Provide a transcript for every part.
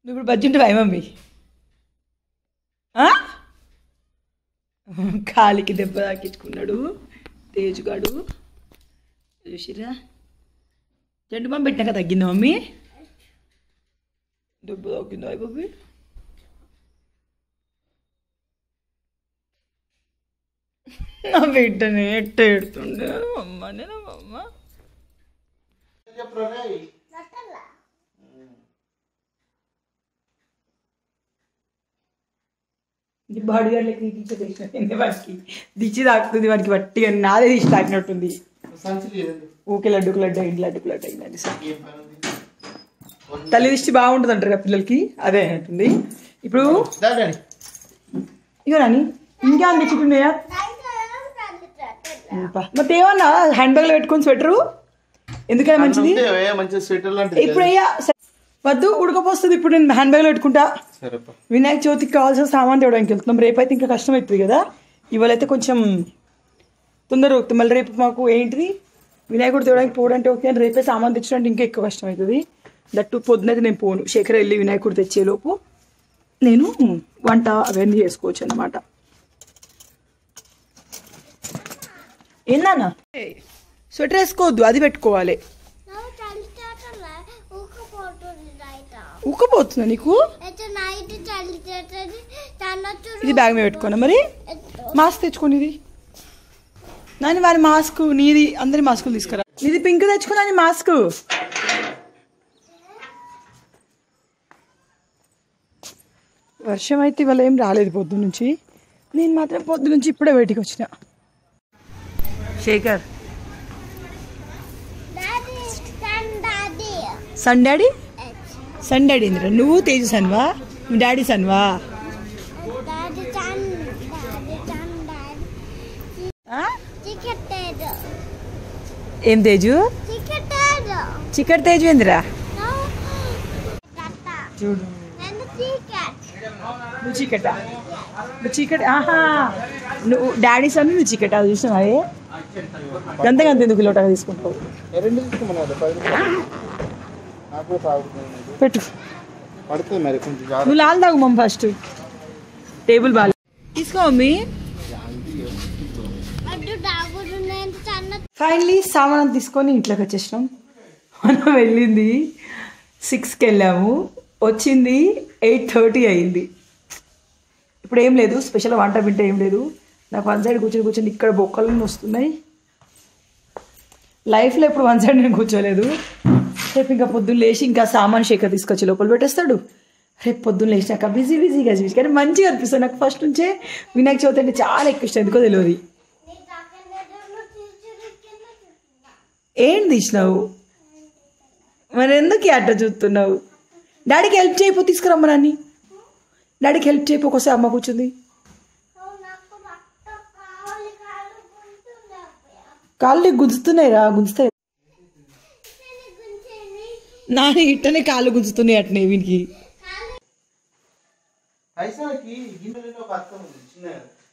నువ్వు ఇప్పుడు బజ్జి ఉంటావా మమ్మీ ఆ? కాలికి దెబ్బ తాకించుకున్నాడు తేజుగాడు చూసిరా జండు బాంబు పెట్టినాక తగ్గిందా మమ్మీ దెబ్బ తాకిందా బాబీ నా బిడ్డని ఎట్ట ఎడుతుండే అమ్మ నేను అమ్మ ఇది బాడీ గార్డ్లకి తీసి తెచ్చినట్టుంది వాడికి దిచ్చి తాకుతుంది వాడికి బట్టి నాదే తీసి తాకినట్టుంది సంచి లేదండి ఊకే లడ్డుకు లడ్డు అయింది లడ్డుకు లడ్డు అయిందండి సార్ ఏం పని ఉంది తల్లి దిష్టి బాగుంటుంది అంటారు కదా పిల్లలకి అదే అయినట్టుంది ఇప్పుడు దా డాడీ ఇగో రాని ఇంకా తెచ్చుకున్నాయా మరి ఏమన్నా హ్యాండ్ బ్యాగ్లో పెట్టుకొని స్వెటరు ఎందుకని మంచిది ఉంటే ఏ మంచి స్వెటర్ లాంటిది ఇప్పుడు అయ్యా సరే. వద్దు ఉడకపోస్తుంది ఇప్పుడు నేను హ్యాండ్ బ్యాగ్లో పెట్టుకుంటా సరేపా వినాయక చవితికి కావాల్సిన సామాన్ తేవడానికి వెళ్తున్నాం రేపు అయితే ఇంకా కష్టం అవుతుంది కదా ఇవాళ అయితే కొంచెం తొందర అవుతుంది మళ్ళీ రేపు మాకు ఏంటిది వినాయకుడు తేవడానికి పోవడానికి ఓకే అని రేపే సామాన్ తెచ్చడానికి ఇంకా ఎక్కువ కష్టం అవుతుంది దట్టు పొద్దునైతే నేను పోను శేఖర్ వెళ్ళి వినాయకుడు తెచ్చేలోపు నేను వంట అవన్నీ చేసుకోవచ్చు అన్నమాట ఏందన్నా స్వెటర్ వేసుకోవద్దు అది పెట్టుకోవాలి ನಾವು ಚಲಿಸ್ತಾರಲ್ಲ ಊకపోతుంది నైట్ ఉక్కపోతుందా నీకు అయితే నైట్ చలిచేటది తనొచ్చు ఇది బ్యాగ్ మీద పెట్టుకోనా మరి మాస్క్ తెచ్చుకోని ఇది నాని వారి మాస్క్ నీది అందరి మాస్కులు తీసుకురా నీది పింక్ తెచ్చుకున్నా నీ మాస్క్ వర్షం అయితే ఇవాళ ఏం రాలేదు పొద్దు నుంచి నేను మాత్రం పొద్దు నుంచి ఇప్పుడే బయటికి వచ్చిన Sekhar daddy son daddy son daddy son daddy Indra నువ్వు తేజు సన్వా మీ డాడీ సన్వా daddy son daddy son daddy చికెటేడు ఏం తేజు చికెటేడు చికెట్ తేజు ఏందిరా నో కట్ట చూడు నేను చికెట్ నువ్వు చీకట నువ్వు చీకటి ఆహా నువ్వు డాడీ సన్ నువ్వు చీకట అది చూసినావా ఏ? గంత గంత ఎందుకు లోటగా తీసుకుంటావు రెండు తీసుకోమన్నా పది రూపాయలు నాకు తాగుతుంది పెట్టు పడుతుంది మరి కొంచెం జాగ్రత్త నువ్వు లాల్ తాగు మమ్మ ఫస్ట్ టేబుల్ బాగా తీసుకో మమ్మీ అడ్డు డాగుడు నేను సన్న ఫైనలీ సామాన్ తీసుకొని ఇంట్లోకి వచ్చేసినాం మనం వెళ్ళింది సిక్స్కి వెళ్ళాము వచ్చింది ఎయిట్ థర్టీ అయింది ఇప్పుడు ఏం లేదు స్పెషల్ వంట బింట ఏం లేదు నాకు వన్ సైడ్ కూర్చొని కూర్చొని ఇక్కడ బొక్కలు వస్తున్నాయి లైఫ్లో ఇప్పుడు వన్ సైడ్ నేను కూర్చోలేదు రేపు ఇంకా పొద్దున్న లేచి ఇంకా సామాన్ షేకర్ తీసుకొచ్చి లోపల పెట్టేస్తాడు రేపు పొద్దున్న లేచినాక బిజీ బిజీగా చూసి కానీ మంచిగా అనిపిస్తుంది నాకు ఫస్ట్ నుంచే వినాయక చవితి అంటే చాలా ఎక్కువ ఇష్టం ఎందుకో తెలియదు నీ తగ్గ తీర్చిదిక్కిన ఏం తీసినావు మరి ఎందుకు అట్ట చూస్తున్నావు డాడీకి హెల్ప్ చేయపో తీసుకురమ్మ నాన్ని డాడీకి హెల్ప్ చేయపో ఒకసారి అమ్మ కూర్చుంది నాకు రక్తం కావాలి కాలు గుంటుంది కాళ్ళు నీకు గుంజుతున్నాయి రా గుంజుతాయి నేను గుంజేది నాని ఇట్టనే కాళ్ళు గుంజుతున్నాయి అట్నే వీనికి కాలు ఐసాకి గిన్నెలో ఒక అర్థం ఉంది చిన్న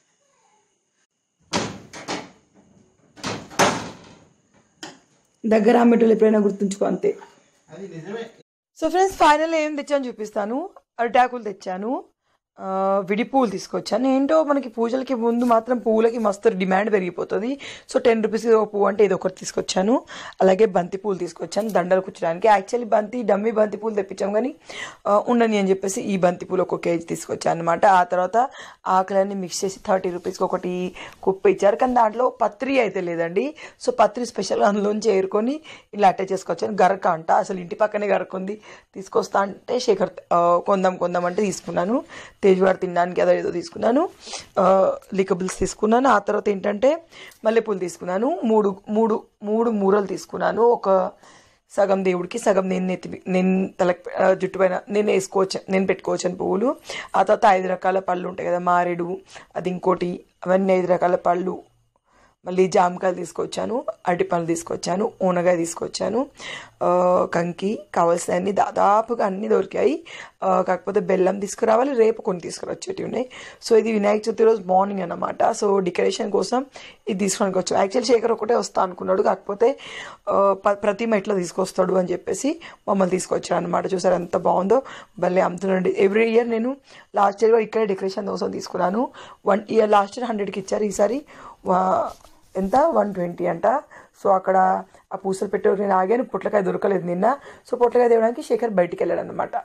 దగ్గర అమ్మేటోళ్ళు ఎప్పుడైనా గుర్తుంచుకో అంతే అది నిజమే సో ఫ్రెండ్స్ ఫైనల్ ఏం తెచ్చాను చూపిస్తాను అరిటాకులు తెచ్చాను ఆ, విడి పువ్వులు తీసుకొచ్చాను ఏంటో మనకి పూజలకి ముందు మాత్రం పువ్వులకి మస్తు డిమాండ్ పెరిగిపోతుంది సో టెన్ రూపీస్ ఒక పువ్వు అంటే ఇది ఒకటి తీసుకొచ్చాను అలాగే బంతి పూలు తీసుకొచ్చాను దండలు కుచ్చడానికి యాక్చువల్లీ బంతి డమ్మి బంతి పూలు తెప్పించాం కానీ ఆ, ఉండని అని చెప్పేసి ఈ బంతి పూలు ఒక కేజీ తీసుకొచ్చాను అనమాట ఆ తర్వాత ఆకులన్నీ మిక్స్ చేసి థర్టీ రూపీస్కి ఒకటి కుప్ప ఇచ్చారు కానీ దాంట్లో పత్రి అయితే లేదండి సో పత్రి స్పెషల్గా అందులోంచి ఏరుకొని ఇలా అటాచ్ చేసుకొచ్చాను గరక అంట అసలు ఇంటి పక్కనే గరక ఉంది తీసుకొస్తా అంటే శేఖర్ ఆ, కొందాం కొందాం అంటే తీసుకున్నాను తేజ్వాడు తినడానికి అదో ఏదో తీసుకున్నాను లికబుల్స్ తీసుకున్నాను ఆ తర్వాత ఏంటంటే మల్లెపూలు తీసుకున్నాను మూడు మూడు మూడు మూరలు తీసుకున్నాను ఒక సగం దేవుడికి సగం నేను నెత్తి నేను తల జుట్టు పైన నేను వేసుకోవచ్చు నేను పెట్టుకోవచ్చు అని పువ్వులు ఆ తర్వాత ఐదు రకాల పళ్ళు ఉంటాయి కదా మారేడు అది ఇంకోటి అవన్నీ ఐదు రకాల పళ్ళు మళ్ళీ జామకాయలు తీసుకొచ్చాను అరటిపళ్ళు తీసుకొచ్చాను ఊనగాయ తీసుకొచ్చాను ఆ, కంకి కావాల్సినవన్నీ దాదాపుగా అన్నీ దొరికాయి ఆ, కాకపోతే బెల్లం తీసుకురావాలి రేపు కొన్ని తీసుకురొచ్చేటివి ఉన్నాయి సో ఇది వినాయక చవితి రోజు మార్నింగ్ అన్నమాట సో డెకరేషన్ కోసం ఇది తీసుకొని వచ్చాం యాక్చువల్ శేఖర్ ఒకటే వస్తా అనుకున్నాడు కాకపోతే ఆ, ప- ప్రతిమ ఎట్లా తీసుకొస్తాడు అని చెప్పేసి మమ్మల్ని తీసుకొచ్చాడు అనమాట చూసారు ఎంత బాగుందో భలే అమ్ముతున్నాడు ఎవ్రీ ఇయర్ నేను లాస్ట్ ఇయర్ కూడా ఇక్కడే డెకరేషన్ కోసం తీసుకున్నాను వన్ ఇయర్ లాస్ట్ ఇయర్ హండ్రెడ్కి ఇచ్చారు ఈసారి వా- ఎంత వన్ ట్వంటీ అంట సో అక్కడ ఆ పూసలు పెట్టే నేను ఆగాను పొట్లకాయ దొరకలేదు నిన్న సో పొట్లకాయ తేవడానికి శేఖర్ బయటికి వెళ్ళాడు అనమాట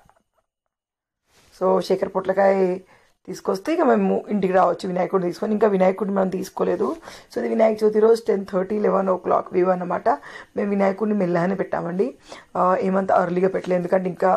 సో శేఖర్ పొట్లకాయ తీసుకొస్తే ఇక మేము ఇంటికి రావచ్చు వినాయకుడిని తీసుకొని ఇంకా వినాయకుడిని మనం తీసుకోలేదు సో ఇది వినాయక చవితి రోజు ten thirty eleven o'clock view అనమాట మేము వినాయకుడిని మెల్లగానే పెట్టామండి ఆ, ఏమంత అర్లీగా పెట్టలేదు ఎందుకంటే ఇంకా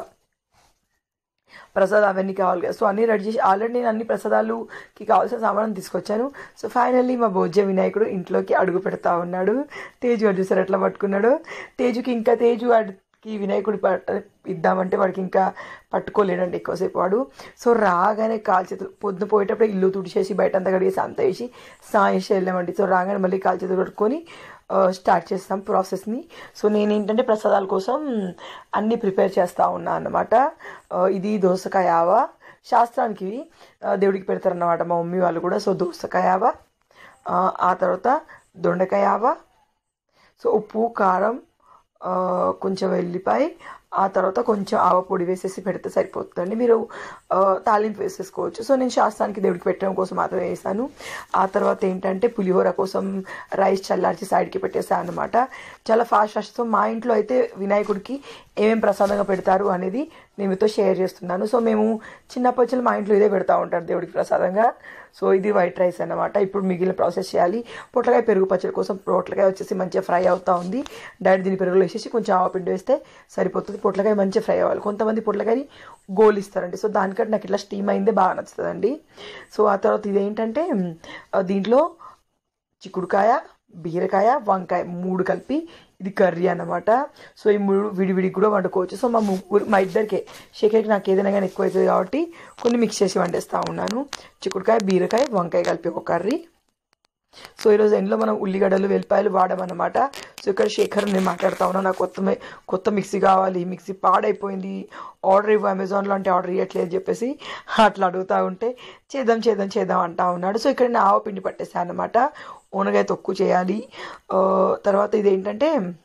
ప్రసాదం అవన్నీ కావాలి కదా సో అన్నీ రెడీ చేసి ఆల్రెడీ నేను అన్ని ప్రసాదాలుకి కావాల్సిన సామాన్ తీసుకొచ్చాను సో ఫైనల్లీ మా భోజ్య వినాయకుడు ఇంట్లోకి అడుగు పెడతా ఉన్నాడు తేజు వాడు చూసారు ఎట్లా పట్టుకున్నాడు తేజుకి ఇంకా తేజు వాడికి వినాయకుడి పట్ట ఇద్దామంటే వాడికి ఇంకా పట్టుకోలేడండి ఎక్కువసేపు వాడు సో రాగానే కాలు చేతులు పొద్దున పోయేటప్పుడు ఇల్లు తుడిచేసి బయట అంతా కడిగేసి అంత వేసి సాయేసి వెళ్ళామండి సో రాగానే మళ్ళీ కాలు చేతులు కట్టుకొని ఆ, స్టార్ట్ చేస్తాం ప్రాసెస్ని సో నేను ఏంటంటే ప్రసాదాల కోసం అన్నీ ప్రిపేర్ చేస్తూ ఉన్నా అన్నమాట ఆ, ఇది దోసకాయ ఆవ శాస్త్రానికి ఇవి, ఆ, దేవుడికి పెడతారన్నమాట మా మమ్మీ వాళ్ళు కూడా సో దోసకాయ ఆవ ఆ, ఆ తర్వాత దొండకాయ ఆవ సో ఉప్పు కారం ఆ, కొంచెం వెల్లిపాయ ఆ తర్వాత కొంచెం ఆవ పొడి వేసేసి పెడితే సరిపోతుందండి మీరు ఆ, తాలింపు వేసేసుకోవచ్చు సో నేను శాస్త్రానికి దేవుడికి పెట్టడం కోసం మాత్రమే వేసాను ఆ తర్వాత ఏంటంటే పులిహోర కోసం రైస్ చల్లార్చి సైడ్కి పెట్టేసాను అనమాట చాలా ఫాస్ట్ ఫాస్ట్ సో మా ఇంట్లో అయితే వినాయకుడికి ఏమేం ప్రసాదంగా పెడతారు అనేది నేను మీతో షేర్ చేస్తున్నాను సో మేము చిన్నప్పటి నుంచి మా ఇంట్లో ఇదే పెడతా ఉంటారు దేవుడికి ప్రసాదంగా సో ఇది వైట్ రైస్ అన్నమాట ఇప్పుడు మిగిలిన ప్రాసెస్ చేయాలి పొట్లకాయ పెరుగు పచ్చడి కోసం పొట్లకాయ వచ్చేసి మంచిగా ఫ్రై అవుతా ఉంది డైరెక్ట్ దీని పెరుగులో వేసేసి కొంచెం ఆవపిండి వేస్తే సరిపోతుంది పొట్లకాయ మంచిగా ఫ్రై అవ్వాలి కొంతమంది పొట్లకాయని గోలిస్తారండి సో దానికంటే నాకు ఇట్లా స్టీమ్ అయిందే బాగా నచ్చుతుందండి సో ఆ తర్వాత ఇదేంటంటే ఆ, దీంట్లో చిక్కుడుకాయ బీరకాయ వంకాయ మూడు కలిపి ఇది కర్రీ అన్నమాట సో ఈ మూడు విడివిడి కూడా వండుకోవచ్చు సో మా ముగ్గురు మా ఇద్దరికే శేఖర్కి నాకు ఏదైనా కానీ ఎక్కువ అవుతుంది కాబట్టి కొన్ని మిక్స్ చేసి వండేస్తూ ఉన్నాను చిక్కుడుకాయ బీరకాయ వంకాయ కలిపి ఒక కర్రీ సో ఈరోజు ఎండ్లో మనం ఉల్లిగడ్డలు వెల్లిపాయలు వాడమన్నమాట సో ఇక్కడ శేఖర్ నేను మాట్లాడుతా ఉన్నా నాకు కొత్త మి- కొత్త మిక్సీ కావాలి మిక్సీ పాడైపోయింది ఆర్డర్ ఇవ్వు అమెజాన్లో అంటే ఆర్డర్ ఇవ్వట్లేదు అని చెప్పేసి అట్లా అడుగుతూ ఉంటే చేద్దాం చేద్దాం చేద్దాం అంటా ఉన్నాడు సో ఇక్కడ నేను ఆవపిండి పట్టేసాను అనమాట ఓనగాయ తొక్కు చేయాలి ఆ, తర్వాత ఇదేంటంటే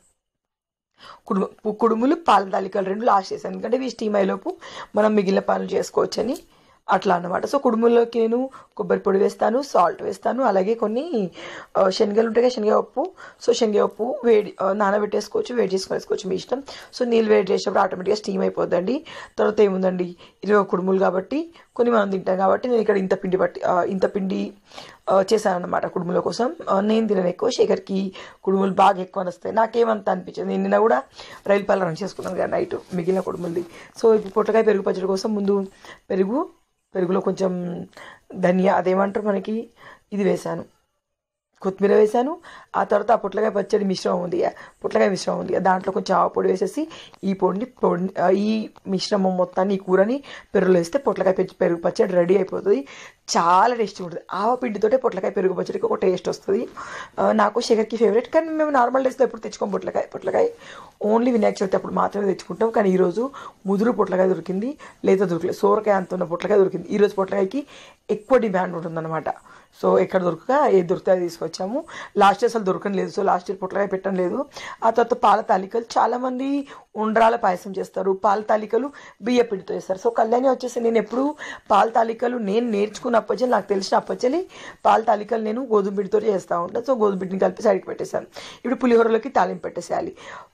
కుడుము పు- కుడుములు పాల తాలికలు రెండు లాస్ట్ చేశాను ఎందుకంటే ఇవి స్టీమ్ అయ్యేలోపు మనం మిగిలిన పనులు చేసుకోవచ్చని అట్లా అన్నమాట సో కుడుముల్లోకి నేను కొబ్బరి పొడి వేస్తాను సాల్ట్ వేస్తాను అలాగే కొన్ని ఆ, శనగలు ఉంటాయి కదా శనగపప్పు సో శనగపప్పు వేడి ఆ, నానబెట్టేసుకోవచ్చు వేడి చేసుకొని వేసుకోవచ్చు మీ ఇష్టం సో నీళ్ళు వేడి చేసినప్పుడు ఆటోమేటిక్గా స్టీమ్ అయిపోద్దండి తర్వాత ఏముందండి ఇరవై కుడుములు కాబట్టి కొన్ని మనం తింటాం కాబట్టి నేను ఇక్కడ ఇంత పిండి పట్టి ఆ, ఇంత పిండి చేశాను అనమాట కుడుముల కోసం ఆ, నేను తినను ఎక్కువ శేఖర్కి కుడుములు బాగా ఎక్కువ వస్తాయి నాకేమంత అనిపించింది నేను నిన్న కూడా రైలు పాలు రన్ చేసుకున్నాను కదా నైట్ మిగిలిన కుడుములది సో ఇప్పుడు పొట్టకాయ పెరుగు పచ్చడి కోసం ముందు పెరుగు పెరుగులో కొంచెం ధనియా అదేమంటారు మనకి ఇది వేశాను కొత్తిమీర వేశాను ఆ తర్వాత ఆ పొట్లకాయ పచ్చడి మిశ్రమం ఉంది కదా, పొట్లకాయ మిశ్రమం ఉంది కదా, దాంట్లో కొంచెం ఆవు పొడి వేసేసి ఈ పొడిని పొడి ఆ, ఈ మిశ్రమం మొత్తాన్ని ఈ కూరని పెరుగులో వేస్తే పొట్లకాయ పె- పెరుగు పచ్చడి రెడీ అయిపోతుంది చాలా టేస్టీ ఉంటుంది ఆవ పిండితోటే పొట్లకాయ పెరుగు పచ్చడికి ఒక టేస్ట్ వస్తుంది ఆ, నాకు షుగర్కి ఫేవరెట్ కానీ మేము నార్మల్ డేస్లో ఎప్పుడు తెచ్చుకోం పొట్లకాయ పొట్లకాయ ఓన్లీ వినాయక చవితి అప్పుడు మాత్రమే తెచ్చుకుంటాం కానీ ఈరోజు ముదురు పొట్లకాయ దొరికింది లేదా దొరకలేదు సోరకాయ అంత ఉన్న పొట్లకాయ దొరికింది ఈరోజు పొట్లకాయకి ఎక్కువ డిమాండ్ ఉంటుందన్నమాట సో ఎక్కడ దొరకక ఏది దొరికితే అది తీసుకొచ్చాము లాస్ట్ ఇయర్ అసలు దొరకడం లేదు సో లాస్ట్ ఇయర్ పొట్లకాయ పెట్టడం లేదు ఆ తర్వాత పాల తాలికలు చాలామంది ఉండ్రాల పాయసం చేస్తారు పాల తాలికలు బియ్య పిండితో చేస్తారు సో కళ్యాణి వచ్చేసి నేను ఎప్పుడు పాల తాలికలు నేను నేర్చుకున్న అప్పచ్చలి నాకు తెలిసిన అప్పచ్చలి పాల తాలికలు నేను గోధుమ పిండితో చేస్తూ ఉంటాను సో గోధుమ పిండిని కలిపి సైడ్కి పెట్టేశాను ఇప్పుడు పులిహోరలోకి తాలింపు పెట్టేసేయాలి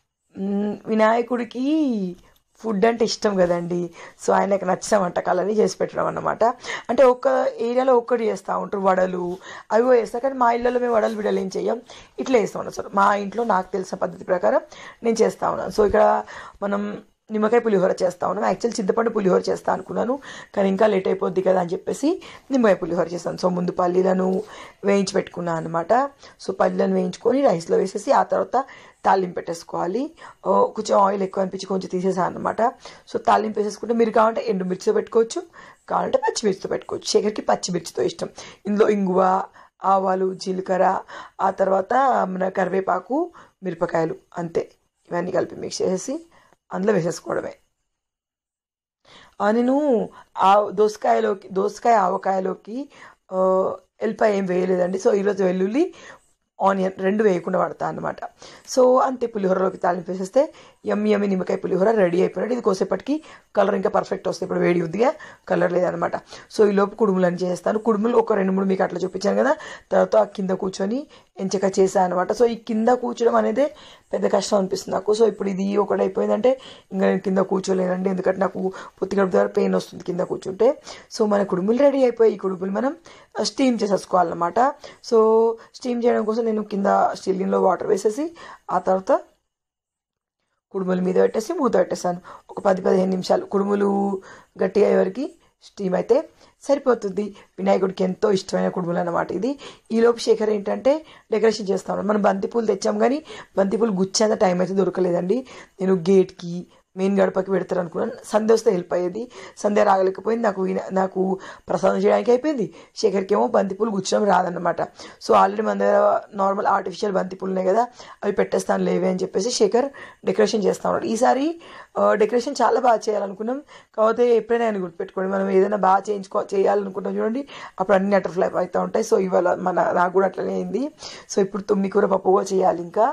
మ్, వినాయకుడికి ఫుడ్ అంటే ఇష్టం కదండి సో ఆయనకు నచ్చిన వంటకాలని చేసి పెట్టడం అన్నమాట అంటే ఒక్క ఏరియాలో ఒక్కటి చేస్తూ ఉంటారు వడలు అవి కూడా చేస్తారు కానీ మా ఇళ్ళలో మేము వడలు విడలు ఏం చెయ్యం ఇట్లా చేస్తాం ఉన్నాం సార్ మా ఇంట్లో నాకు తెలిసిన పద్ధతి ప్రకారం నేను చేస్తూ ఉన్నాను సో ఇక్కడ మనం నిమ్మకాయ పులిహోర చేస్తా ఉన్నాం యాక్చువల్ చింతపండు పులిహోర చేస్తా అనుకున్నాను కానీ ఇంకా లేట్ అయిపోద్ది కదా అని చెప్పేసి నిమ్మకాయ పులిహోర చేస్తాను సో ముందు పల్లీలను వేయించి పెట్టుకున్నాను అనమాట సో పల్లీలను వేయించుకొని రైస్లో వేసేసి ఆ తర్వాత తాలింపు పెట్టేసుకోవాలి ఓ, కొంచెం ఆయిల్ ఎక్కువ అనిపించి కొంచెం తీసేసాను అనమాట సో తాలింపు వేసేసుకుంటే మీరు కావాలంటే ఎండుమిర్చితో పెట్టుకోవచ్చు కావాలంటే పచ్చిమిర్చితో పెట్టుకోవచ్చు శేఖర్కి పచ్చిమిర్చితో ఇష్టం ఇందులో ఇంగువ ఆవాలు జీలకర్ర ఆ తర్వాత మన కరివేపాకు మిరపకాయలు అంతే ఇవన్నీ కలిపి మిక్స్ చేసేసి అందులో వేసేసుకోవడమే ఆ, నేను ఆ దోసకాయలోకి దోసకాయ ఆవకాయలోకి ఆ, ఎల్లిపాయ ఏం వేయలేదండి సో ఈరోజు వెల్లుల్లి ఆనియన్ రెండు వేయకుండా పడతా అనమాట సో అంతే పులిహోరలోకి తాలింపు వేసేస్తే యమ్మి యమ్మి నిమ్మకాయ పులిహోర రెడీ అయిపోయినట్టు ఇది కోసేపటికి కలర్ ఇంకా పర్ఫెక్ట్ వస్తుంది ఇప్పుడు వేడి ఉందిగా కలర్ లేదనమాట సో ఈ లోపు కుడుములు అని చేస్తాను కుడుములు ఒక రెండు మూడు మీకు అట్లా చూపించాను కదా తర్వాత ఆ కింద కూర్చొని ఎంచక చేశాను అనమాట సో ఈ కింద కూర్చోడం అనేది పెద్ద కష్టం అనిపిస్తుంది నాకు సో ఇప్పుడు ఇది ఒకటి అయిపోయిందంటే ఇంకా నేను కింద కూర్చోలేనండి ఎందుకంటే నాకు పొత్తి గడుపు దగ్గర పెయిన్ వస్తుంది కింద కూర్చుంటే సో మన కుడుములు రెడీ అయిపోయి ఈ కుడుములు మనం స్టీమ్ చేసేసుకోవాలన్నమాట సో స్టీమ్ చేయడం కోసం నేను కింద స్టీల్ గిన్నెలో వాటర్ వేసేసి ఆ తర్వాత కుడుముల మీద పెట్టేసి మూత పెట్టేసాను ఒక పది పదిహేను నిమిషాలు కుడుములు గట్టిగా అయ్యే వరకు స్టీమ్ అయితే సరిపోతుంది వినాయకుడికి ఎంతో ఇష్టమైన కుడుములు అన్నమాట ఇది ఈలోపు శేఖర్ ఏంటంటే డెకరేషన్ చేస్తాను మనం బంతిపూలు తెచ్చాం కానీ బంతిపూలు గుచ్చేంత టైం అయితే దొరకలేదండి నేను గేట్కి మెయిన్ గడపకి పెడతారు అనుకున్నాను సంధ్య వస్తే హెల్ప్ అయ్యేది సంధ్య రాగలేకపోయింది నాకు విన- నాకు ప్రసాదం చేయడానికి అయిపోయింది శేఖర్కి ఏమో బంతిపూలు గుచ్చడం రాదన్నమాట సో ఆల్రెడీ మన దగ్గర నార్మల్ ఆర్టిఫిషియల్ బంతిపూలు ఉన్నాయి కదా అవి పెట్టేస్తాను లేవే అని చెప్పేసి శేఖర్ డెకరేషన్ చేస్తా ఉన్నాడు ఈసారి ఆ, డెకరేషన్ చాలా బాగా చేయాలనుకున్నాం కాకపోతే ఎప్పుడైనా ఆయన గుర్తుపెట్టుకోండి మనం ఏదైనా బాగా చేయించుకో చేయాలనుకుంటాం చూడండి అప్పుడు అన్ని అటర్ ఫ్లైప్ అవుతూ ఉంటాయి సో ఇవాళ మన నాకు కూడా అట్లనే అయింది సో ఇప్పుడు తొమ్మిది కూర పప్పు కూడా చేయాలి ఇంకా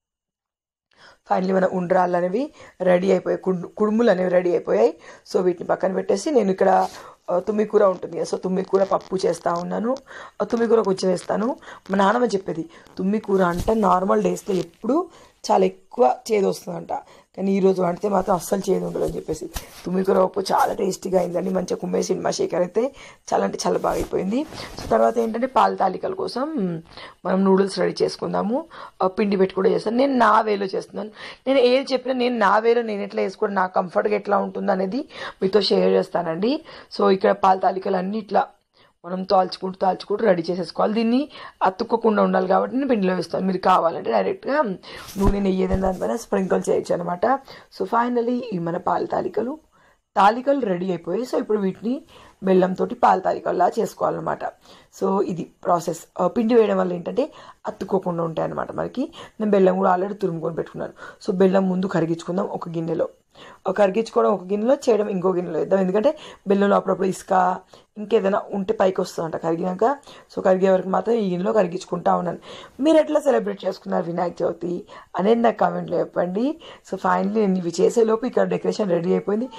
ఫైనలీ మన ఉండ్రాళ్ళు అనేవి రెడీ అయిపోయాయి కుడు- కుడుములు అనేవి రెడీ అయిపోయాయి సో వీటిని పక్కన పెట్టేసి నేను ఇక్కడ ఆ, తుమ్మి కూర ఉంటుంది కదా సో తుమ్మి కూర పప్పు చేస్తూ ఉన్నాను ఆ తుమ్మి కూర కొంచెం వేస్తాను మా నాన్నమ్మ చెప్పేది తుమ్మి కూర అంటే నార్మల్ డేస్లో ఎప్పుడు చాలా ఎక్కువ చేదు వస్తుందంట కానీ ఈ రోజు వండితే మాత్రం అస్సలు చేదు ఉండదు అని చెప్పేసి తుమ్మి కూర పప్పు చాలా టేస్టీగా అయిందండి మంచిగా కుమ్మేసి మా శేఖర్ అయితే చాలా అంటే చాలా బాగా అయిపోయింది సో తర్వాత ఏంటంటే పాల తాలికల కోసం మనం నూడిల్స్ రెడీ చేసుకుందాము ఆ, పిండి పెట్టి కూడా చేస్తాను నేను నా వేలో చేస్తున్నాను నేను ఏది చెప్పినా నేను నా వేలో నేను ఎట్లా వేసుకోవడం నా కంఫర్ట్గా ఎట్లా ఉంటుంది అనేది మీతో షేర్ చేస్తానండి సో ఇక్కడ పాల తాలికలు అన్నీ ఇట్లా మనం తాల్చుకుంటూ తాల్చుకుంటూ రెడీ చేసేసుకోవాలి దీన్ని అతుక్కోకుండా ఉండాలి కాబట్టి నేను పిండిలో వేస్తాను మీరు కావాలంటే డైరెక్ట్గా నూనె నెయ్యి ఏదైనా దానిపైన స్ప్రింకిల్ చేయొచ్చు అనమాట సో ఫైనలీ ఈ మన పాల తాలికలు తాలికలు రెడీ అయిపోయాయి సో ఇప్పుడు వీటిని బెల్లంతో పాల తాలికల్లా చేసుకోవాలన్నమాట సో ఇది ప్రాసెస్ ఆ, పిండి వేయడం వల్ల ఏంటంటే అతుక్కోకుండా ఉంటాయి అనమాట మనకి నేను బెల్లం కూడా ఆల్రెడీ తురుముకొని పెట్టుకున్నాను సో బెల్లం ముందు కరిగించుకుందాం ఒక గిన్నెలో ఒక కరిగించుకోవడం ఒక గిన్నెలో చేయడం ఇంకో గిన్నెలో వేద్దాం ఎందుకంటే బెల్లంలో అప్పుడప్పుడు ఇసుక ఇంకేదైనా ఉంటే పైకి వస్తుందంట కరిగినాక సో కరిగే వరకు మాత్రం ఈ గిన్నెలో కరిగించుకుంటా ఉన్నాను మీరు ఎట్లా సెలబ్రేట్ చేసుకున్నారు వినాయక చవితి అనేది నాకు కామెంట్లో చెప్పండి సో ఫైనలీ నేను ఇవి చేసేలోపు ఇక్కడ డెకరేషన్ రెడీ అయిపోయింది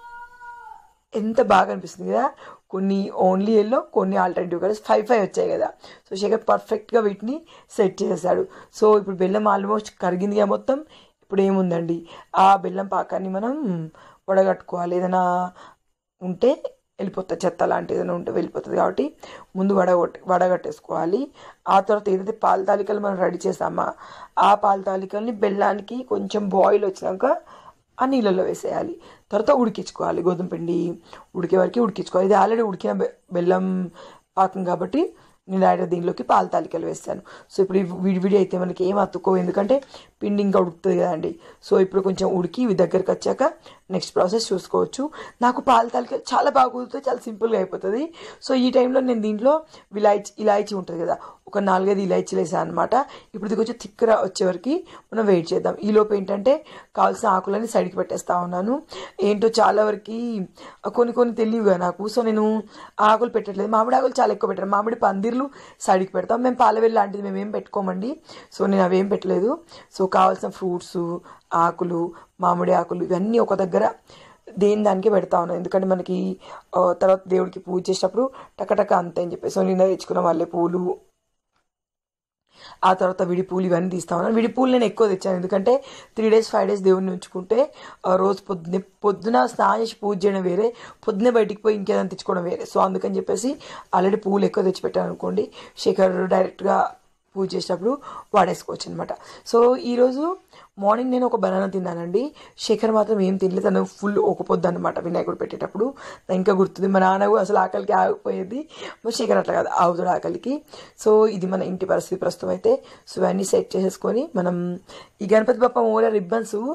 ఎంత బాగా అనిపిస్తుంది కదా కొన్ని ఓన్లీ ఎల్లో కొన్ని ఆల్టర్నేటివ్ కలర్స్ ఫైవ్ ఫైవ్ వచ్చాయి కదా సో శేఖర్ పర్ఫెక్ట్గా వీటిని సెట్ చేశాడు సో ఇప్పుడు బెల్లం ఆల్మోస్ట్ కరిగిందిగా మొత్తం ఇప్పుడు ఏముందండి ఆ బెల్లం పాకాన్ని మనం వడగట్టుకోవాలి ఏదైనా ఉంటే వెళ్ళిపోతుంది చెత్త లాంటిది ఏదైనా ఉంటే వెళ్ళిపోతుంది కాబట్టి ముందు వడగొట్టి వడగట్టేసుకోవాలి ఆ తర్వాత ఏదైతే పాల తాలికలు మనం రెడీ చేసామా ఆ పాల తాలికల్ని బెల్లానికి కొంచెం బాయిల్ వచ్చినాక ఆ నీళ్ళలో వేసేయాలి తర్వాత ఉడికించుకోవాలి గోధుమ పిండి ఉడికే వరకు ఉడికించుకోవాలి ఇది ఆల్రెడీ ఉడికిన బె- బెల్లం పాకం కాబట్టి నేను డైరెక్ట్ దీనిలోకి పాల తాలికలు వేస్తాను సో ఇప్పుడు ఇవి విడివిడి అయితే మనకి ఏం అతుక్కో ఎందుకంటే పిండి ఇంకా ఉడుకుతుంది కదండి సో ఇప్పుడు కొంచెం ఉడికి ఇవి దగ్గరికి వచ్చాక నెక్స్ట్ ప్రాసెస్ చూసుకోవచ్చు నాకు పాల తాలికలు చాలా బాగా కుదురుతాయి చాలా సింపుల్గా అయిపోతుంది సో ఈ టైంలో నేను దీంట్లో ఇలాచి ఇలాచి ఉంటుంది కదా ఒక నాలుగైదు ఇలాచీలు వేసాను అనమాట ఇప్పుడు ఇది కొంచెం థిక్గా వచ్చే వరకు మనం వెయిట్ చేద్దాం ఈ లోపు ఏంటంటే కావాల్సిన ఆకులని సైడ్కి పెట్టేస్తా ఉన్నాను ఏంటో చాలా వరకు కొన్ని కొన్ని తెలియవుగా నాకు సో నేను ఆకులు పెట్టట్లేదు మామిడి ఆకులు చాలా ఎక్కువ పెట్టాను మామిడి పందిర్లు సైడ్కి పెడతాం మేము పాలవెల్లి లాంటిది మేము ఏం పెట్టుకోమండి సో నేను అవేం పెట్టలేదు సో కావాల్సిన ఫ్రూట్స్ ఆకులు మామిడి ఆకులు ఇవన్నీ ఒక దగ్గర దేని దానికి పెడతా ఉన్నాను ఎందుకంటే మనకి ఆ, తర్వాత దేవుడికి పూజ చేసేటప్పుడు టకటక అంతే అని చెప్పేసి సో నిన్న తెచ్చుకున్న మల్లె పూలు ఆ తర్వాత విడి పూలు ఇవన్నీ తీస్తా ఉన్నాను విడి పూలు నేను ఎక్కువ తెచ్చాను ఎందుకంటే త్రీ డేస్ ఫైవ్ డేస్ దేవుడిని ఉంచుకుంటే ఆ రోజు పొద్దున్నే పొద్దున స్నానం చేసి పూజ చేయడం వేరే పొద్దున్నే బయటికి పోయి ఇంకేదైనా తెచ్చుకోవడం వేరే సో అందుకని చెప్పేసి ఆల్రెడీ పూలు ఎక్కువ తెచ్చిపెట్టాను అనుకోండి శేఖర్ డైరెక్ట్గా పూజ చేసేటప్పుడు వాడేసుకోవచ్చు అనమాట సో ఈరోజు మార్నింగ్ నేను ఒక బనానా తిన్నానండి శేఖర్ మాత్రం ఏం తినలేదు తను ఫుల్ ఒక పొద్దు అనమాట వినాయకుడు పెట్టేటప్పుడు నాకు ఇంకా గుర్తుంది మా నాన్న కూడా అసలు ఆకలికి ఆగిపోయేది మా శేఖర్ అట్లా కాదు ఆగుతాడు ఆకలికి సో ఇది మన ఇంటి పరిస్థితి ప్రస్తుతం అయితే సో ఇవన్నీ సెట్ చేసేసుకొని మనం ఈ గణపతి బప్ప మూల రిబ్బన్స్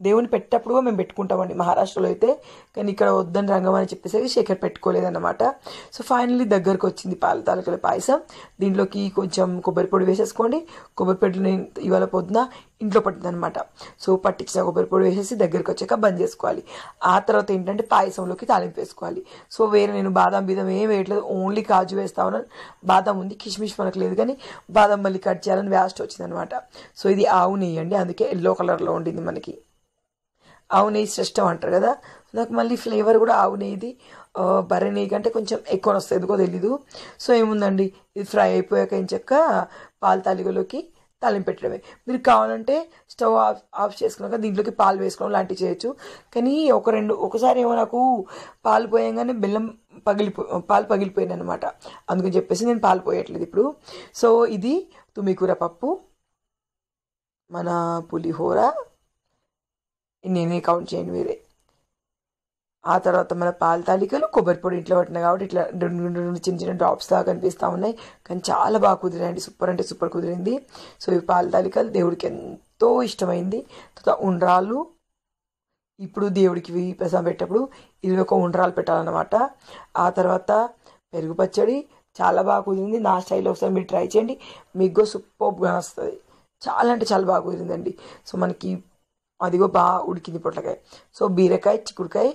దేవుని పెట్టేటప్పుడు మేము పెట్టుకుంటామండి మహారాష్ట్రలో అయితే కానీ ఇక్కడ వద్దని రంగం అని చెప్పేసి శేఖర్ పెట్టుకోలేదన్నమాట సో ఫైనల్లీ దగ్గరకు వచ్చింది పాల తాలూకల పాయసం దీంట్లోకి కొంచెం కొబ్బరి పొడి వేసేసుకోండి కొబ్బరి పొడి నేను ఇవాళ పొద్దున ఇంట్లో పట్టిందనమాట సో పట్టించిన కొబ్బరి పొడి వేసేసి దగ్గరికి వచ్చాక బంద్ చేసుకోవాలి ఆ తర్వాత ఏంటంటే పాయసంలోకి తాలింపు వేసుకోవాలి సో వేరే నేను బాదం బీదం ఏం వేయట్లేదు ఓన్లీ కాజు వేస్తా ఉన్నాను బాదం ఉంది కిష్మిష్ మనకు లేదు కానీ బాదం మళ్ళీ కట్ చేయాలని వ్యాస్ట్ వచ్చిందనమాట సో ఇది ఆవు నెయ్యి అండి అందుకే ఎల్లో కలర్లో ఉండింది మనకి ఆవు నెయ్యి శ్రేష్టం అంటారు కదా నాకు మళ్ళీ ఫ్లేవర్ కూడా ఆవు నెయ్యిది ఆ, బర్రె నెయ్యి కంటే కొంచెం ఎక్కువ వస్తుంది ఎందుకో తెలీదు సో ఏముందండి ఇది ఫ్రై అయిపోయాక ఏం చెక్క పాల తాలిగలోకి తాలింపు పెట్టడమే మీరు కావాలంటే స్టవ్ ఆఫ్ ఆఫ్ చేసుకున్నాక దీంట్లోకి పాలు వేసుకోవడం లాంటివి చేయొచ్చు కానీ ఒక రెండు ఒకసారి ఏమో నాకు పాలు పోయంగానే బెల్లం పగిలిపో పాలు పోయినాయి అనమాట అందుకని చెప్పేసి నేను పాలు పోయట్లేదు ఇప్పుడు సో ఇది తుమ్మికూర పప్పు మన పులిహోర నేనే కౌంట్ చేయండి మీరే ఆ తర్వాత మన పాల తాలికలు కొబ్బరి పొడి ఇంట్లో పట్టిన కాబట్టి ఇట్లా రెండు రెండు రెండు చిన్న చిన్న డ్రాప్స్ లాగా కనిపిస్తూ ఉన్నాయి కానీ చాలా బాగా కుదిరాయండి సూపర్ అంటే సూపర్ కుదిరింది సో ఈ పాల తాలికలు దేవుడికి ఎంతో ఇష్టమైంది తర్వాత ఉండ్రాలు ఇప్పుడు దేవుడికి ఇవి ప్రసాదం పెట్టేటప్పుడు ఇది ఒక ఉండ్రాలు పెట్టాలన్నమాట ఆ తర్వాత పెరుగు పచ్చడి చాలా బాగా కుదిరింది నా స్టైల్లో ఒకసారి మీరు ట్రై చేయండి మీకు సూపర్గా వస్తుంది చాలా అంటే చాలా బాగా కుదిరిందండి సో మనకి అదిగో బాగా ఉడికింది పొట్లకాయ సో బీరకాయ చిక్కుడుకాయ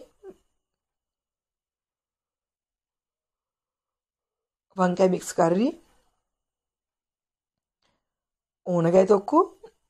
వంకాయ మిక్స్ కర్రీ ఊనగాయ తొక్కు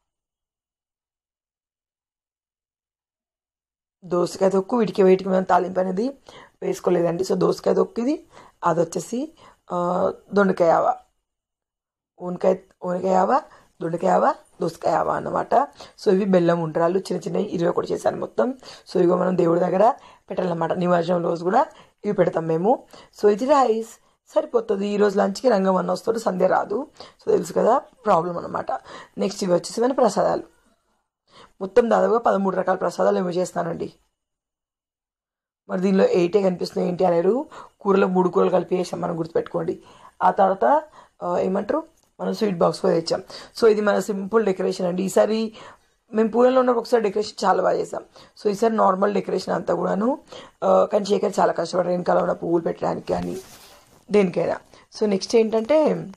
దోసకాయ తొక్కు వీటికి వీటికి మేము తాలింపు అనేది వేసుకోలేదండి సో దోసకాయ తొక్కు ఇది అది వచ్చేసి ఆ, దొండకాయ ఆవ ఊనకాయ ఊనకాయ ఆవ దొండకాయ ఆవ దోసకాయ ఆవ అన్నమాట సో ఇవి బెల్లం ఉండ్రాలు చిన్న చిన్నవి ఇరవై ఒకటి చేశాను మొత్తం సో ఇగో మనం దేవుడి దగ్గర పెట్టాలన్నమాట నిమజ్జనం రోజు కూడా ఇవి పెడతాం మేము సో ఇది రైస్ సరిపోతుంది ఈ రోజు లంచ్కి రంగం అన్న వస్తాడు సంధ్య రాదు సో తెలుసు కదా ప్రాబ్లం అనమాట నెక్స్ట్ ఇవి వచ్చేసి మన ప్రసాదాలు మొత్తం దాదాపుగా పదమూడు రకాల ప్రసాదాలు ఏమో చేస్తానండి మరి దీనిలో ఎయిటే కనిపిస్తున్నాయి ఏంటి అనేరు కూరలో మూడు కూరలు కలిపి వేసాం మనం గుర్తుపెట్టుకోండి ఆ తర్వాత ఆ, ఏమంటారు మనం స్వీట్ బాక్స్ కూడా తెచ్చాం సో ఇది మన సింపుల్ డెకరేషన్ అండి ఈసారి మేము పూలలో ఉన్నప్పుడు ఒకసారి డెకరేషన్ చాలా బాగా చేసాం సో ఈసారి నార్మల్ డెకరేషన్ అంతా కూడాను ఆ, కానీ శేఖర్ చాలా కష్టపడ్డారు వెనకాల ఉన్న పువ్వులు పెట్టడానికి కానీ దేనికైనా సో నెక్స్ట్ ఏంటంటే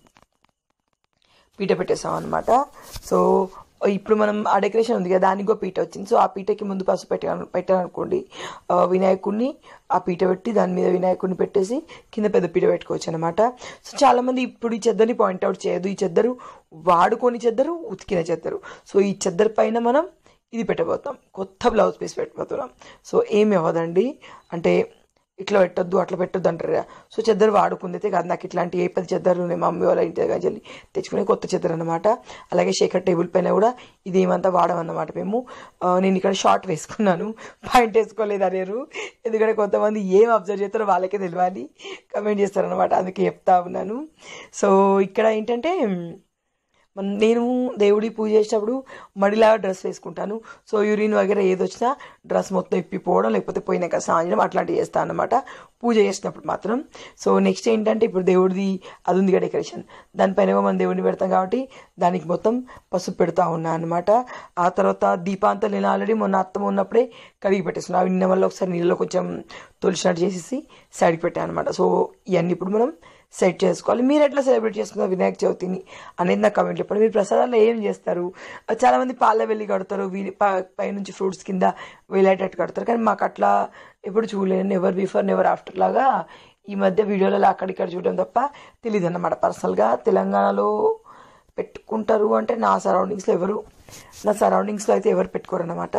పీట పెట్టేసాం అనమాట సో ఇప్పుడు మనం ఆ డెకరేషన్ ఉంది కదా దానికి కూడా పీట వచ్చింది సో ఆ పీటకి ముందు పసుపు పెట్టాను పెట్టాలనుకోండి ఆ వినాయకుడిని ఆ పీట పెట్టి దాని మీద వినాయకుడిని పెట్టేసి కింద పెద్ద పీట పెట్టుకోవచ్చు అనమాట సో చాలామంది ఇప్పుడు ఈ చెద్దరిని పాయింట్అవుట్ చేయదు ఈ చెద్దరు వాడుకొని చెద్దరు ఉతికిన చెద్దరు సో ఈ చెద్దరు పైన మనం ఇది పెట్టబోతాం కొత్త బ్లౌజ్ పీస్ పెట్టబోతున్నాం సో ఏమి అవ్వదండి అంటే ఇట్లా పెట్టొద్దు అట్లా పెట్టొద్దు అంటారు కదా సో చెద్దరు వాడుకుందైతే కాదు నాకు ఇట్లాంటి ఏ పది చెద్దరు ఉన్నాయి మా మమ్మీ వాళ్ళ ఇంటి దగ్గర వెళ్ళి తెచ్చుకునే కొత్త చెద్దరు అనమాట అలాగే శేఖర్ టేబుల్ పైన కూడా ఇది ఏమంతా వాడమన్నమాట మేము ఆ, నేను ఇక్కడ షార్ట్ వేసుకున్నాను పాయింట్ వేసుకోలేదు అనేరు ఎందుకంటే కొంతమంది ఏం అబ్జర్వ్ చేస్తారో వాళ్ళకే తెలియాలి కమెంట్ చేస్తారనమాట అందుకే చెప్తా ఉన్నాను సో ఇక్కడ ఏంటంటే మన- నేను దేవుడి పూజ చేసేటప్పుడు మడిలాగా డ్రెస్ వేసుకుంటాను సో యూరిన్ వగేరా ఏది వచ్చినా డ్రెస్ మొత్తం ఇప్పిపోవడం లేకపోతే పోయినాక సాంజడం అట్లాంటివి చేస్తాను అనమాట పూజ చేసినప్పుడు మాత్రం సో నెక్స్ట్ ఏంటంటే ఇప్పుడు దేవుడిది అది ఉంది కదా డెకరేషన్ దానిపైన ఏమో మనం దేవుడిని పెడతాం కాబట్టి దానికి మొత్తం పసుపు పెడతా ఉన్నా అనమాట ఆ తర్వాత దీపాంతాలు నేను ఆల్రెడీ మొన్న అత్తమ్మ ఉన్నప్పుడే కడిగి పెట్టేస్తున్నాను అవి నిన్న వల్ల ఒకసారి నీళ్ళలో కొంచెం తొలిచినట్టు చేసేసి సైడ్కి పెట్టాను అనమాట సో ఇవన్నీ ఇప్పుడు మనం సెట్ చేసుకోవాలి మీరు ఎట్లా సెలబ్రేట్ చేసుకున్నారు వినాయక చవితిని అనేది నాకు కమెంట్ చెప్పండి మీరు ప్రసాదాల్లో ఏం చేస్తారు చాలామంది పాల వెళ్ళి కడతారు వీ- ప- పైనుంచి ఫ్రూట్స్ కింద వేలేటట్టు కడతారు కానీ మాకు అట్లా ఎప్పుడు చూడలేను నెవర్ బిఫోర్ నెవర్ ఆఫ్టర్ లాగా ఈ మధ్య వీడియోలలో అక్కడిక్కడ చూడడం తప్ప తెలియదు అన్నమాట పర్సనల్గా తెలంగాణలో పెట్టుకుంటారు అంటే నా సరౌండింగ్స్లో ఎవరు నా సరౌండింగ్స్లో అయితే ఎవరు పెట్టుకోరు అన్నమాట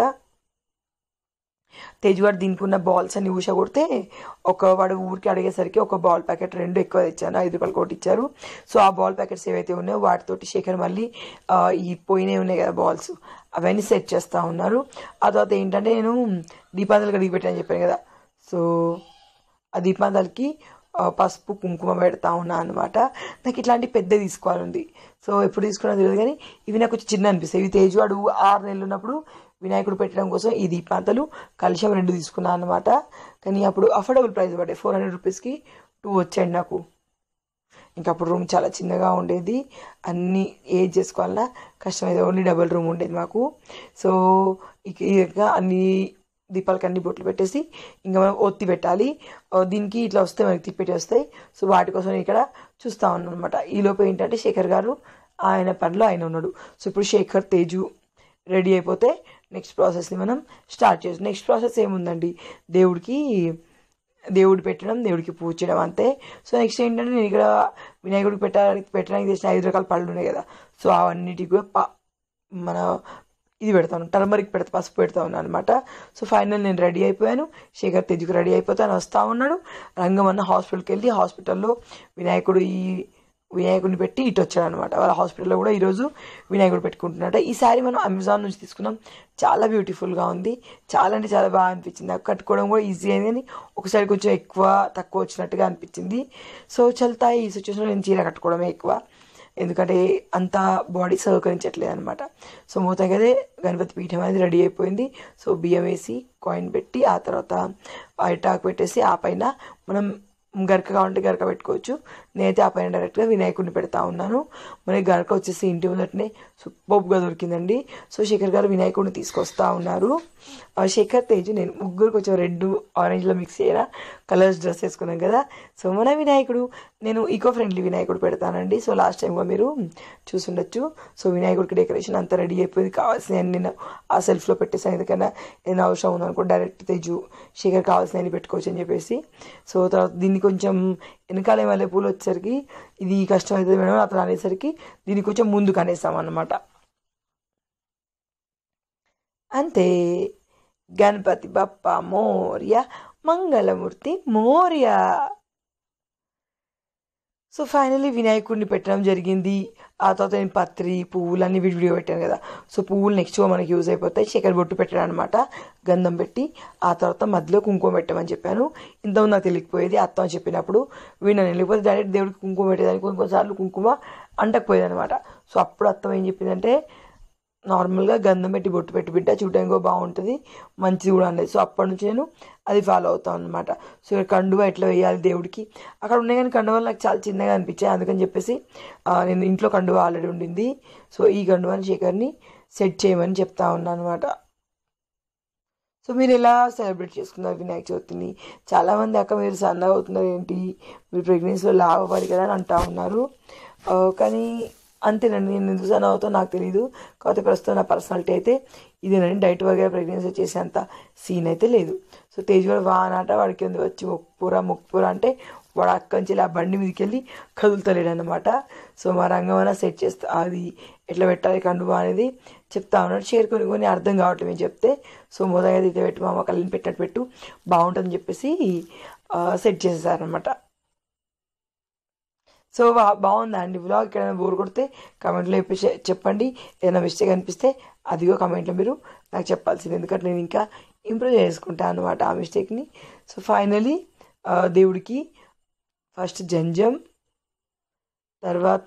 తేజ్ వాడు దీనికి ఉన్న బాల్స్ అన్ని ఊస కొడితే ఒక వాడు ఊరికి అడిగేసరికి ఒక బాల్ ప్యాకెట్ రెండు ఎక్కువ తెచ్చాను ఐదు రూపాయలు కోటి ఇచ్చారు సో ఆ బాల్ ప్యాకెట్స్ ఏవైతే ఉన్నాయో వాటితోటి శేఖర్ మళ్ళీ ఆ, ఈ పోయినవి ఉన్నాయి కదా బాల్స్ అవన్నీ సెట్ చేస్తూ ఉన్నారు ఆ తర్వాత ఏంటంటే నేను దీపాంతలు కడిగి పెట్టాను చెప్పాను కదా సో ఆ దీపాంతాలకి ఆ, పసుపు కుంకుమ పెడతా ఉన్నా అనమాట నాకు ఇట్లాంటి పెద్ద తీసుకోవాలంది సో ఎప్పుడు తీసుకున్నా తెలియదు కానీ ఇవి నాకు కొంచెం చిన్న అనిపిస్తాయి ఇవి తేజవాడు ఆరు నెలలు ఉన్నప్పుడు వినాయకుడు పెట్టడం కోసం ఈ దీపాంతలు కలుషం రెండు తీసుకున్నాను అనమాట కానీ అప్పుడు అఫోర్డబుల్ ప్రైస్ పడ్డాయి ఫోర్ హండ్రెడ్ రూపీస్కి టూ వచ్చాయండి నాకు ఇంకా అప్పుడు రూమ్ చాలా చిన్నగా ఉండేది అన్నీ ఏజ్ చేసుకోవాలన్నా కష్టమైతే ఓన్లీ డబుల్ రూమ్ ఉండేది మాకు సో ఇక ఇక అన్ని దీపాలకి అన్ని బొట్లు పెట్టేసి ఇంకా మనం ఒత్తి పెట్టాలి ఆ, దీనికి ఇట్లా వస్తే మనకి తిప్పెట్టి వస్తాయి సో వాటి కోసం నేను ఇక్కడ చూస్తా ఉన్నాను అనమాట ఈలోపు ఏంటంటే శేఖర్ గారు ఆయన పనిలో ఆయన ఉన్నాడు సో ఇప్పుడు శేఖర్ తేజు రెడీ అయిపోతే నెక్స్ట్ ప్రాసెస్ని మనం స్టార్ట్ చేస్తాం నెక్స్ట్ ప్రాసెస్ ఏముందండి దేవుడికి దేవుడు పెట్టడం దేవుడికి పూజ చేయడం అంతే సో నెక్స్ట్ ఏంటంటే నేను ఇక్కడ వినాయకుడికి పెట్టడానికి పెట్టడానికి చేసిన ఐదు రకాల పళ్ళు ఉన్నాయి కదా సో అవన్నిటికి కూడా ప మన ఇది పెడతాను టర్మరిక్ పెడతా పసుపు పెడతా ఉన్నాను అనమాట సో ఫైనల్ నేను రెడీ అయిపోయాను శేఖర్ తేజుకి రెడీ అయిపోతాను వస్తూ ఉన్నాడు రంగమన్న హాస్పిటల్కి వెళ్ళి హాస్పిటల్లో వినాయకుడు ఈ వినాయకుడిని పెట్టి ఇటు వచ్చాడు అనమాట వాళ్ళ హాస్పిటల్లో కూడా ఈరోజు వినాయకుడు పెట్టుకుంటున్నట్ట ఈ శారీ మనం అమెజాన్ నుంచి తీసుకున్నాం చాలా బ్యూటిఫుల్గా ఉంది చాలా అంటే చాలా బాగా అనిపించింది నాకు కట్టుకోవడం కూడా ఈజీ అయింది కానీ ఒకసారి కొంచెం ఎక్కువ తక్కువ వచ్చినట్టుగా అనిపించింది సో చల్తా ఈ సిచ్యువేషన్లో నేను చీర కట్టుకోవడమే ఎక్కువ ఎందుకంటే అంత బాడీ సహకరించట్లేదు అనమాట సో మొత్తంగా అదే గణపతి పీఠం అనేది రెడీ అయిపోయింది సో బియ్యం వేసి కాయిన్ పెట్టి ఆ తర్వాత అరిటాకు పెట్టేసి ఆ పైన మనం గరక కావాలంటే గరక పెట్టుకోవచ్చు నేనైతే ఆ పైన డైరెక్ట్గా వినాయకుడిని పెడతా ఉన్నాను మనకి గరక వచ్చేసి ఇంటి ముందటనే సూపర్గా దొరికిందండి సో శేఖర్ గారు వినాయకుడిని తీసుకొస్తా ఉన్నారు ఆ శేఖర్ తేజ్ నేను ముగ్గురు కొంచెం రెడ్ ఆరెంజ్లో మిక్స్ చేయరా కలర్స్ డ్రెస్ వేసుకున్నాం కదా సో మన వినాయకుడు నేను ఈకో ఫ్రెండ్లీ వినాయకుడు పెడతానండి సో లాస్ట్ టైంగా మీరు చూసుండొచ్చు సో వినాయకుడికి డెకరేషన్ అంతా రెడీ అయిపోయింది కావాల్సిన నేను ఆ సెల్ఫ్లో పెట్టేసాను ఎందుకన్నా ఏదైనా అవసరం ఉందనుకో డైరెక్ట్ తేజు శేఖర్ కావాల్సినవి పెట్టుకోవచ్చు అని చెప్పేసి సో తర్వాత దీన్ని కొంచెం వెనకాల మల్లె పూలు వచ్చేసరికి ఇది కష్టం అవుతుంది మేడం అతను అనేసరికి దీన్ని కొంచెం ముందుకు అనేసాం అన్నమాట అంతే గణపతి బప్ప మోర్య మంగళమూర్తి మోర్య సో ఫైనలీ వినాయకుడిని పెట్టడం జరిగింది ఆ తర్వాత నేను పత్రి పువ్వులు అన్ని వీడియో పెట్టాను కదా సో పువ్వులు నెక్స్ట్ మనకి యూజ్ అయిపోతాయి చక్కెర బొట్టు పెట్టాను అనమాట గంధం పెట్టి ఆ తర్వాత మధ్యలో కుంకుమ పెట్టమని చెప్పాను ఇంతకుముందు నాకు తెలియకపోయేది అత్త అని చెప్పినప్పుడు వీడిని వెళ్ళిపోతే డైరెక్ట్ దేవుడికి కుంకుమ పెట్టేదానికి కొన్ని కొన్నిసార్లు కుంకుమ అంటకపోయేది అనమాట సో అప్పుడు అత్తం ఏం చెప్పిందంటే నార్మల్గా గంధం పెట్టి బొట్టు పెట్టి బిడ్డ చూడడానికి బాగుంటుంది మంచిది కూడా అనేది సో అప్పటి నుంచి నేను అది ఫాలో అవుతాను అనమాట సో ఇక్కడ కండువా ఎట్లా వేయాలి దేవుడికి అక్కడ ఉన్నాయి కానీ కండువాలు నాకు చాలా చిన్నగా అనిపించాయి అందుకని చెప్పేసి ఆ, నేను ఇంట్లో కండువా ఆల్రెడీ ఉండింది సో ఈ కండువాని శేఖర్ని సెట్ చేయమని చెప్తా ఉన్నాను అనమాట సో మీరు ఎలా సెలబ్రేట్ చేసుకున్నారు వినాయక చవితిని చాలామంది అక్క మీరు సన్నగా అవుతున్నారు ఏంటి మీరు ప్రెగ్నెన్సీలో లాభపడి కదా అని అంటా ఉన్నారు ఆ, కానీ అంతేనండి నేను ఎందుకు సన్న అవుతానో నాకు తెలియదు కాకపోతే ప్రస్తుతం నా పర్సనాలిటీ అయితే ఇదేనండి డైట్ వగేరా ప్రెగ్నెన్సీ చేసేంత సీన్ అయితే లేదు సో తేజ్ కూడా వానాట వాడికి ఉంది వచ్చి ముక్కుపూర ముక్కుపూర అంటే వాడు అక్కడి నుంచి ఇలా బండి మీదకి వెళ్ళి కదులుతలేడు అనమాట సో మా రంగమన్న సెట్ చేస్తా అది ఎట్లా పెట్టాలి కండువా అనేది చెప్తా ఉన్నాడు చేరుకొని కొన్ని అర్థం కావట్లేదు మేము చెప్తే సో మొదలుగా అయితే పెట్టు మా కళ్ళని పెట్టినట్టు పెట్టు బాగుంటుందని చెప్పేసి సెట్ చేసేసారనమాట సో బా బాగుందా అండి వ్లాగ్ ఎక్కడైనా బోర్ కొడితే కామెంట్లో చెప్పేసి చెప్పండి ఏదైనా మిస్టేక్ అనిపిస్తే అదిగో కామెంట్లో మీరు నాకు చెప్పాల్సింది ఎందుకంటే నేను ఇంకా ఇంప్రూవ్ చేసుకుంటాను అనమాట ఆ మిస్టేక్ని సో ఫైనలీ దేవుడికి ఫస్ట్ జంజం తర్వాత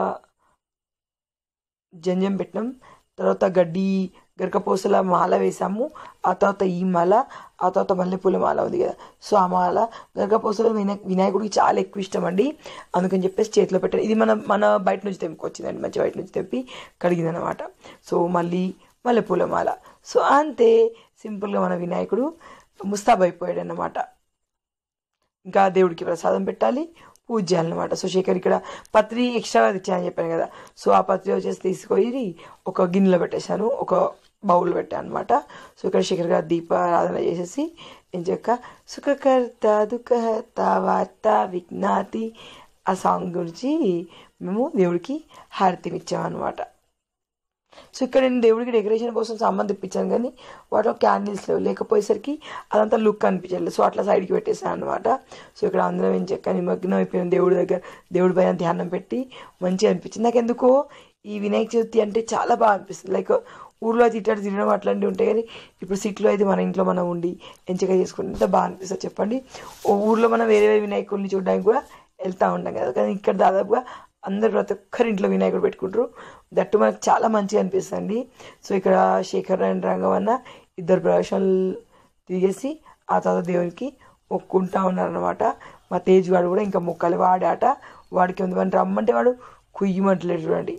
జంజం పెట్టినాం తర్వాత గడ్డి గరకపోసల మాల వేసాము ఆ తర్వాత ఈ మాల ఆ తర్వాత మల్లెపూల మాల ఉంది కదా సో ఆ మాల గరకపోసల వినాయ వినాయకుడికి చాలా ఎక్కువ ఇష్టం అండి అందుకని చెప్పేసి చేతిలో పెట్టాను ఇది మన మన బయట నుంచి తెంపుకొచ్చిందండి మంచి బయట నుంచి తెంపి కడిగిందనమాట సో మళ్ళీ మల్లెపూల మాల సో అంతే సింపుల్గా మన వినాయకుడు ముస్తాబ్ అయిపోయాడు అన్నమాట ఇంకా దేవుడికి ప్రసాదం పెట్టాలి పూజ చేయాలన్నమాట సో శేఖర్ ఇక్కడ పత్రి ఎక్స్ట్రాగా తెచ్చానని చెప్పాను కదా సో ఆ పత్రి వచ్చేసి తీసుకొని ఒక గిన్నెలో పెట్టేశాను ఒక బౌల్ పెట్టాను అనమాట సో ఇక్కడ శేఖర్ గారు దీపారాధన చేసేసి ఏం చెక్క సుఖకర్త దుఃఖహర్త వార్త విజ్ఞాతి ఆ సాంగ్ గురించి మేము దేవుడికి హారతినిచ్చామన్నమాట సో ఇక్కడ నేను దేవుడికి డెకరేషన్ కోసం సామాన్ తెప్పించాను కానీ వాటిలో క్యాండిల్స్ లేవు లేకపోయేసరికి అదంతా లుక్ అనిపించలేదు సో అట్లా సైడ్కి పెట్టేసాను అనమాట సో ఇక్కడ అందరం ఏం చెక్క నిమగ్నం అయిపోయాం దేవుడి దగ్గర దేవుడి పైన ధ్యానం పెట్టి మంచిగా అనిపించింది నాకు ఎందుకో ఈ వినాయక చవితి అంటే చాలా బాగా అనిపిస్తుంది లైక్ ఊర్లో అయితే ఇట్లా తినడం అట్లాంటివి ఉంటాయి కానీ ఇప్పుడు సిటీలో అయితే మన ఇంట్లో మనం ఉండి ఎంచగా చేసుకుంటే ఎంత బాగా అనిపిస్తుంది చెప్పండి ఓ ఊర్లో మనం వేరే వేరే వినాయకుడిని చూడడానికి కూడా వెళ్తూ ఉంటాం కదా కానీ ఇక్కడ దాదాపుగా అందరు ప్రతి ఒక్కరి ఇంట్లో వినాయకుడు పెట్టుకుంటారు దట్టు మనకు చాలా మంచిగా అనిపిస్తుంది సో ఇక్కడ శేఖర్ అండ్ రంగవన్న ఇద్దరు ప్రవేశాలు తిరిగేసి ఆ తర్వాత దేవునికి మొక్కుంటా ఉన్నారనమాట మా తేజ్ వాడు కూడా ఇంకా మొక్కలు వాడాట వాడికి ఉంది వాడిని రమ్మంటే వాడు కుయ్యమంటలేడు చూడండి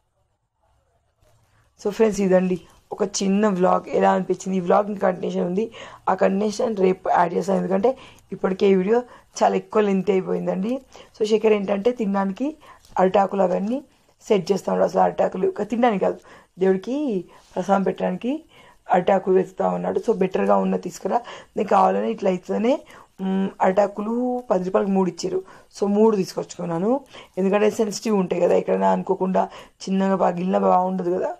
సో ఫ్రెండ్స్ ఇదండి ఒక చిన్న వ్లాగ్ ఎలా అనిపించింది ఈ వ్లాగ్ ఇంకా కంటిన్యూషన్ ఉంది ఆ కంటిన్యూషన్ రేపు యాడ్ చేస్తాను ఎందుకంటే ఇప్పటికే ఈ వీడియో చాలా ఎక్కువ లెంత్ అయిపోయిందండి సో శేఖర్ ఏంటంటే తినడానికి అరిటాకులు అవన్నీ సెట్ చేస్తాడు అసలు అరిటాకులు ఇంకా తినడానికి కాదు దేవుడికి ప్రసాదం పెట్టడానికి అరిటాకులు వెతుకుతా ఉన్నాడు సో బెటర్గా ఉన్న తీసుకురా నీకు కావాలని ఇట్లా అయితేనే మ్, అరిటాకులు పది రూపాయలకు మూడు ఇచ్చారు సో మూడు తీసుకొచ్చుకున్నాను ఎందుకంటే సెన్సిటివ్ ఉంటాయి కదా ఎక్కడైనా అనుకోకుండా చిన్నగా పగిలినా బాగుండదు కదా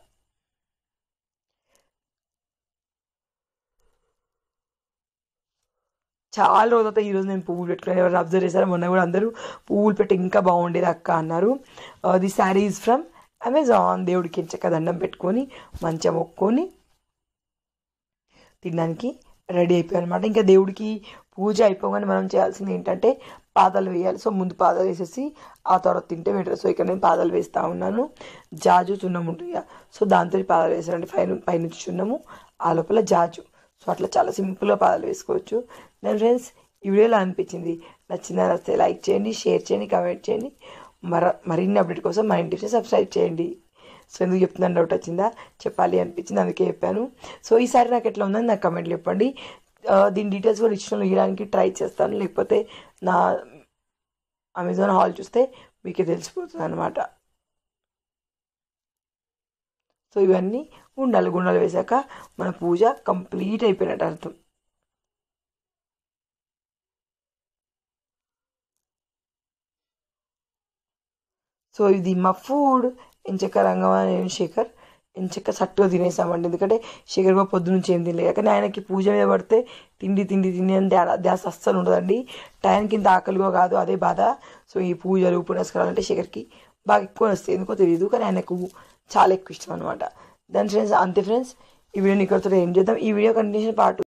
చాలా రోజుల తర్వాత ఈరోజు నేను పువ్వులు పెట్టుకున్నాను ఎవరు అబ్జర్వ్ చేశారు మొన్న కూడా అందరూ పువ్వులు పెట్టి ఇంకా బాగుండేది అక్క అన్నారు the sari is from Amazon దేవుడికి చక్క దండం పెట్టుకొని మంచిగా మొక్కొని తినడానికి రెడీ అయిపోయాయి అనమాట ఇంకా దేవుడికి పూజ అయిపోగానే మనం చేయాల్సింది ఏంటంటే పాదాలు వేయాలి సో ముందు పాదాలు వేసేసి ఆ తర్వాత తింటే బెటర్ సో ఇక్కడ నేను పాదాలు వేస్తూ ఉన్నాను జాజు చున్నం ఉంటుంది కదా, సో దాంతో పాదాలు వేసానండి పైన పైనుంచి చున్నము ఆ లోపల జాజు సో అట్లా చాలా సింపుల్గా పాదాలు వేసుకోవచ్చు నేను ఫ్రెండ్స్ ఈ వీడియోలో అనిపించింది నచ్చిందా నచ్చితే లైక్ చేయండి షేర్ చేయండి కామెంట్ చేయండి మర మరిన్ని అప్డేట్ కోసం మా ఇంటికి సబ్స్క్రైబ్ చేయండి సో ఎందుకు చెప్తున్నాను డౌట్ వచ్చిందా చెప్పాలి అనిపించింది అందుకే చెప్పాను సో ఈసారి నాకు ఎట్లా ఉందని నాకు కమెంట్లు చెప్పండి ఆ, దీని డీటెయిల్స్ కూడా ఇచ్చిన ఇవ్వడానికి ట్రై చేస్తాను లేకపోతే నా అమెజాన్ హాల్ చూస్తే మీకే తెలిసిపోతుంది అనమాట సో ఇవన్నీ గుండాలు గుండాలు వేశాక మన పూజ కంప్లీట్ అయిపోయినట్టు అర్థం సో ఇది మా ఫుడ్ ఎంచక్క రంగమా నేను శేఖర్ ఎంచక్క సట్టుగా తినేసామండి ఎందుకంటే శేఖర్ బాబు పొద్దు నుంచి ఏం తినలేదు కానీ ఆయనకి పూజ మీద పడితే తిండి తిండి తిండి అని ధ్యా- ధ్యాస అస్సలు ఉండదండి టైంకి ఇంత ఆకలిగా కాదు అదే బాధ సో ఈ పూజలు పునస్కారాలు అంటే శేఖర్కి బాగా ఎక్కువ వస్తాయి ఎందుకో తెలియదు కానీ ఆయనకు చాలా ఎక్కువ ఇష్టం అనమాట దాని ఫ్రెండ్స్ అంతే ఫ్రెండ్స్ ఈ వీడియోని ఇక్కడితో ఏం చేద్దాం ఈ వీడియో కంటిన్యూషన్ పార్ట్